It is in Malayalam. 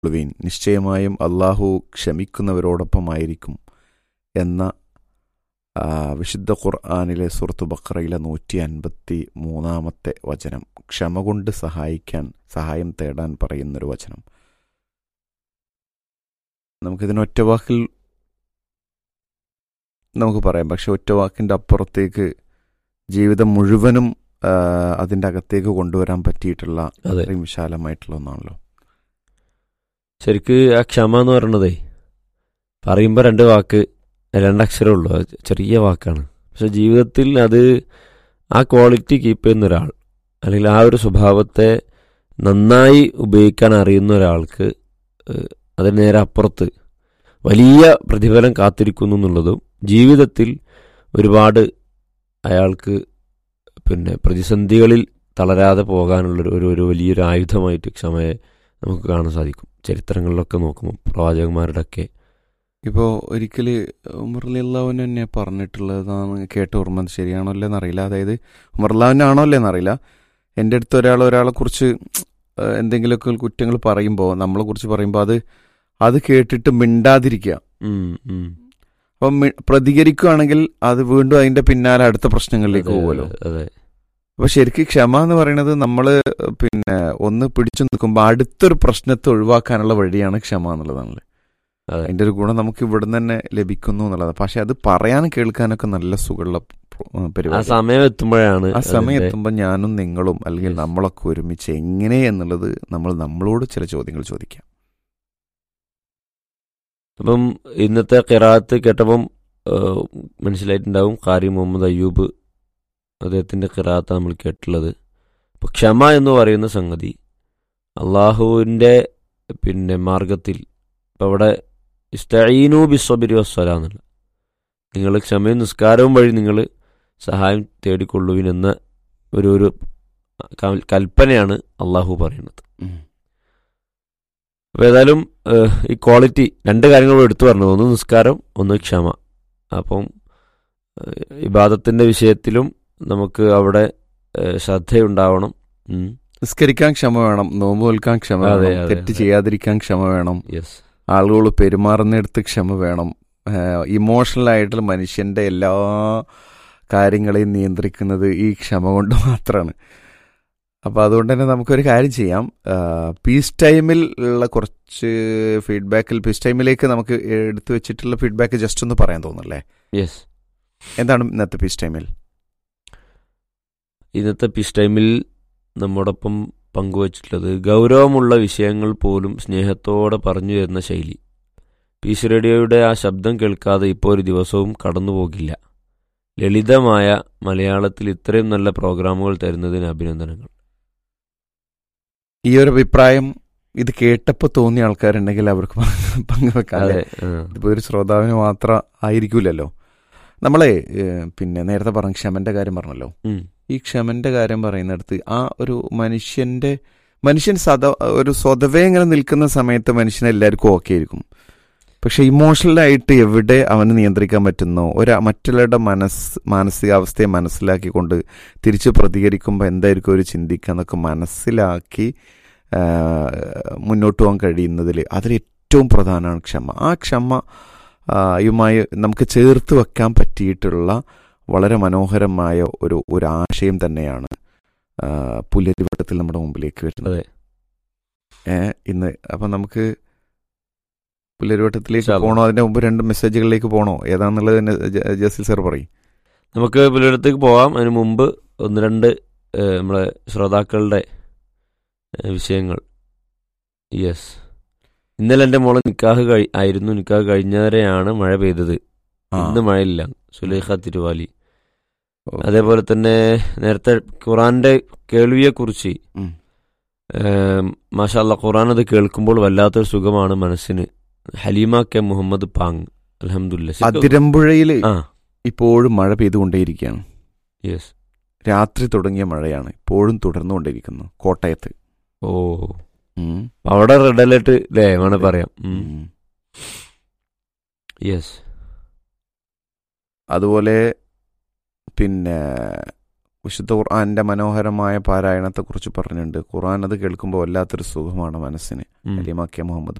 തേടിക്കൊള്ളുവീൻ നിശ്ചയമായും അള്ളാഹു ക്ഷമിക്കുന്നവരോടൊപ്പമായിരിക്കും എന്ന ആ, വിശുദ്ധ ഖുർആാനിലെ സുഹൃത്തു ബക്രയിലെ നൂറ്റി അൻപത്തി മൂന്നാമത്തെ വചനം ക്ഷമ കൊണ്ട് സഹായിക്കാൻ സഹായം തേടാൻ പറയുന്നൊരു വചനം നമുക്കിതിന് ഒറ്റ വാക്കിൽ നമുക്ക് പറയാം പക്ഷെ ഒറ്റ വാക്കിൻ്റെ അപ്പുറത്തേക്ക് ജീവിതം മുഴുവനും ആ, അതിൻ്റെ അകത്തേക്ക് കൊണ്ടുവരാൻ പറ്റിയിട്ടുള്ള അതെ അത്രയും വിശാലമായിട്ടുള്ള ഒന്നാണല്ലോ ശരിക്ക് ആ ക്ഷമ എന്ന് പറയണതേ പറയുമ്പോൾ രണ്ട് വാക്ക് രണ്ടക്ഷരമേ ഉള്ളൂ അത് ചെറിയ വാക്കാണ് പക്ഷെ ജീവിതത്തിൽ അത് ആ ക്വാളിറ്റി കീപ്പ് ചെയ്യുന്ന ഒരാൾ അല്ലെങ്കിൽ ആ ഒരു സ്വഭാവത്തെ നന്നായി ഉപയോഗിക്കാൻ അറിയുന്ന ഒരാൾക്ക് ഏഹ്, അതിന് നേരെ അപ്പുറത്ത് വലിയ പ്രതിഫലം കാത്തിരിക്കുന്നു എന്നുള്ളതും ജീവിതത്തിൽ ഒരുപാട് അയാൾക്ക് പിന്നെ പ്രതിസന്ധികളിൽ തളരാതെ പോകാനുള്ളൊരു ഒരു ഒരു വലിയൊരു ആയുധമായിട്ട് ക്ഷമയെ നമുക്ക് കാണാൻ സാധിക്കും ചരിത്രങ്ങളിലൊക്കെ നോക്കുമ്പോൾ പ്രവാചകന്മാരുടെ ഒക്കെ ഇപ്പോൾ ഒരിക്കൽ ഉമർലാവിന് തന്നെ പറഞ്ഞിട്ടുള്ളതാണ് കേട്ട ഓർമ്മ ശരിയാണോ അല്ലേന്ന് അറിയില്ല അതായത് ഉമർലാവിനാണോ അല്ലേന്ന് അറിയില്ല എൻ്റെ അടുത്ത് ഒരാൾ ഒരാളെ കുറിച്ച് എന്തെങ്കിലുമൊക്കെ കുറ്റങ്ങൾ പറയുമ്പോൾ നമ്മളെ കുറിച്ച് പറയുമ്പോൾ അത് അത് കേട്ടിട്ട് മിണ്ടാതിരിക്കുക ഉം, ഉം. അപ്പം മി- പ്രതികരിക്കുകയാണെങ്കിൽ അത് വീണ്ടും അതിന്റെ പിന്നാലെ അടുത്ത പ്രശ്നങ്ങളിലേക്ക് അതെ, പോകുമല്ലോ അതെ അപ്പൊ ശരിക്കും ക്ഷമ എന്ന് പറയുന്നത് നമ്മൾ പിന്നെ ഒന്ന് പിടിച്ചു നിൽക്കുമ്പോൾ അടുത്തൊരു പ്രശ്നത്തെ ഒഴിവാക്കാനുള്ള വഴിയാണ് ക്ഷമ എന്നുള്ളതാണ് അതെ അതിന്റെ ഒരു ഗുണം നമുക്ക് ഇവിടുന്ന് തന്നെ ലഭിക്കുന്നു എന്നുള്ളതാണ് പക്ഷെ അത് പറയാനും കേൾക്കാനൊക്കെ നല്ല സുഖമുള്ള പ്ര- ആ പരിപാടി സമയം എത്തുമ്പോഴാണ് ആ സമയം അതിന്റെ- എത്തുമ്പോൾ ഞാനും നിങ്ങളും അല്ലെങ്കിൽ Yes. നമ്മളൊക്കെ ഒരുമിച്ച് എങ്ങനെ എന്നുള്ളത് നമ്മൾ നമ്മളോട് ചില ചോദ്യങ്ങൾ ചോദിക്കാം അപ്പം ഇന്നത്തെ കിറാത്ത് കേട്ടപ്പം ഏഹ്, മനസ്സിലായിട്ടുണ്ടാവും കാരി മുഹമ്മദ് അയ്യൂബ് അദ്ദേഹത്തിന്റെ കിറാത്ത് നമ്മൾ കേട്ടുള്ളത് അപ്പൊ ക്ഷമ എന്ന് പറയുന്ന സംഗതി അള്ളാഹുവിന്റെ പിന്നെ മാർഗത്തിൽ ഇപ്പൊ അവിടെ ഇസ്തഈനു ബിസ്വബിരി വസ്സല എന്നുള്ള നിങ്ങൾ ക്ഷമയും നിസ്കാരവും വഴി നിങ്ങൾ സഹായം തേടിക്കൊള്ളുവിൻ എന്ന ഒരു ഒരു കൽ- കൽപ്പനയാണ് അള്ളാഹു പറയുന്നത് അപ്പോൾ ഏതായാലും ഏഹ്, ഈ ക്വാളിറ്റി രണ്ട് കാര്യങ്ങൾ എടുത്തു പറഞ്ഞത് ഒന്ന് നിസ്കാരം ഒന്ന് ക്ഷമ അപ്പം ഏഹ്, ഇബാദത്തിന്റെ വിഷയത്തിലും നമുക്ക് അവിടെ ഏഹ്, ശ്രദ്ധയുണ്ടാവണം ഉം. നിസ്കരിക്കാൻ ക്ഷമ വേണം നോമ്പ് നിൽക്കാൻ ക്ഷമ അതെ, വേണം അതെ, തെറ്റ് അതെ. ചെയ്യാതിരിക്കാൻ ക്ഷമ വേണം യെസ് ആളുകൾ പെരുമാറുന്നിടത്ത് ക്ഷമ വേണം ഇമോഷണൽ ആയിട്ടുള്ള മനുഷ്യന്റെ എല്ലാ കാര്യങ്ങളെയും നിയന്ത്രിക്കുന്നത് ഈ ക്ഷമ കൊണ്ട് മാത്രമാണ് അപ്പോൾ അതുകൊണ്ട് തന്നെ നമുക്കൊരു കാര്യം ചെയ്യാം പീസ് ടൈമിൽ ഉള്ള കുറച്ച് ഫീഡ്ബാക്കിൽ പീസ് ടൈമിലേക്ക് നമുക്ക് എടുത്തു വെച്ചിട്ടുള്ള ഫീഡ്ബാക്ക് ജസ്റ്റ് ഒന്ന് പറയാൻ തോന്നുന്നല്ലേ യെസ് എന്താണ് ഇന്നത്തെ പീസ് ടൈമിൽ ഇന്നത്തെ പിസ് ടൈമിൽ നമ്മോടൊപ്പം പങ്കുവച്ചിട്ടുള്ളത് ഗൗരവമുള്ള വിഷയങ്ങൾ പോലും സ്നേഹത്തോടെ പറഞ്ഞു തരുന്ന ശൈലി പീസ് റേഡിയോയുടെ ആ ശബ്ദം കേൾക്കാതെ ഇപ്പോൾ ഒരു ദിവസവും കടന്നുപോകില്ല ലളിതമായ മലയാളത്തിൽ ഇത്രയും നല്ല പ്രോഗ്രാമുകൾ തരുന്നതിന് അഭിനന്ദനങ്ങൾ ഈ ഒരു അഭിപ്രായം ഇത് കേട്ടപ്പോൾ തോന്നിയ ആൾക്കാരുണ്ടെങ്കിൽ അവർക്ക് പങ്ക് പങ്കുവെക്കാം അല്ലേ? അതെ ആ. ഇതിപ്പോ ഒരു ശ്രോതാവിന് മാത്രം ആയിരിക്കൂലല്ലോ നമ്മളെ ഏഹ്, പിന്നെ നേരത്തെ പറഞ്ഞ ക്ഷമന്റെ കാര്യം പറഞ്ഞല്ലോ ഉം. ഈ ക്ഷമന്റെ കാര്യം പറയുന്നിടത്ത് ആ ഒരു മനുഷ്യന്റെ മനുഷ്യൻ സദ ഒരു സ്വതവേ ഇങ്ങനെ നിൽക്കുന്ന സമയത്ത് മനുഷ്യന് എല്ലാവർക്കും ഓക്കെ ആയിരിക്കും പക്ഷെ ഇമോഷണലായിട്ട് എവിടെ അവന് നിയന്ത്രിക്കാൻ പറ്റുന്നോ ഒരു മറ്റുള്ളവരുടെ മനസ്സ് മാനസികാവസ്ഥയെ മനസ്സിലാക്കിക്കൊണ്ട് തിരിച്ച് പ്രതികരിക്കുമ്പോൾ എന്തായിരിക്കും ഒരു ചിന്തിക്കുക എന്നൊക്കെ മനസ്സിലാക്കി ആ, മുന്നോട്ട് പോകാൻ കഴിയുന്നതിൽ അതിൽ ഏറ്റവും പ്രധാനമാണ് ക്ഷമ ആ ക്ഷമ ആ, യുമായി നമുക്ക് ചേർത്ത് വെക്കാൻ പറ്റിയിട്ടുള്ള വളരെ മനോഹരമായ ഒരു ഒരു ആശയം തന്നെയാണ് ആ, പുലരിവട്ടത്തിൽ നമ്മുടെ മുമ്പിലേക്ക് വരുന്നത് അതെ ഏ, ഇന്ന് അപ്പം നമുക്ക് പുലരിവട്ടത്തിലേക്ക് ഇൻഷാ അല്ലാ. പോകണോ അതിന്റെ മുമ്പ് രണ്ട് മെസ്സേജുകളിലേക്ക് പോകണോ ഏതാന്നുള്ളത് തന്നെ ജ- ജസീൽ സാർ പറയും നമുക്ക് പുലയിടത്തേക്ക് പോവാം അതിന് മുമ്പ് ഒന്ന് രണ്ട് ഏഹ്, നമ്മളെ ശ്രോതാക്കളുടെ ഏഹ്, വിഷയങ്ങൾ യെസ് ഇന്നലെ എൻ്റെ മോളെ നിക്കാഹ് കഴി ആയിരുന്നു നിക്കാഹ് കഴിഞ്ഞവരെയാണ് മഴ പെയ്തത് ഇന്ന് മഴയില്ല സുലൈഖ തിരുവാലി അതേപോലെ തന്നെ നേരത്തെ ഖുറാന്റെ കേൾവിയെക്കുറിച്ച് ഉം. മാഷാല്ല ഖുറാൻ അത് കേൾക്കുമ്പോൾ വല്ലാത്തൊരു സുഖമാണ് മനസ്സിന് ഹലീമ കെ മുഹമ്മദ് പാങ് അലഹമുല്ല അതിരമ്പുഴയിൽ ആ ഇപ്പോഴും മഴ പെയ്തുകൊണ്ടേയിരിക്കുകയാണ് യെസ് രാത്രി തുടങ്ങിയ മഴയാണ് ഇപ്പോഴും തുടർന്നുകൊണ്ടിരിക്കുന്നു കോട്ടയത്ത് ഓ ഉം. അവിടെ റെഡ് അലേർട്ട് അല്ലേ വേണേ പറയാം ഉം. യെസ് അതുപോലെ പിന്നെ വിശുദ്ധ ഖുർആാനിന്റെ മനോഹരമായ പാരായണത്തെക്കുറിച്ച് പറഞ്ഞിട്ടുണ്ട് ഖുർആൻ അത് കേൾക്കുമ്പോൾ വല്ലാത്തൊരു സുഖമാണ് മനസ്സിന് ഉം. അലിമ കെ മുഹമ്മദ്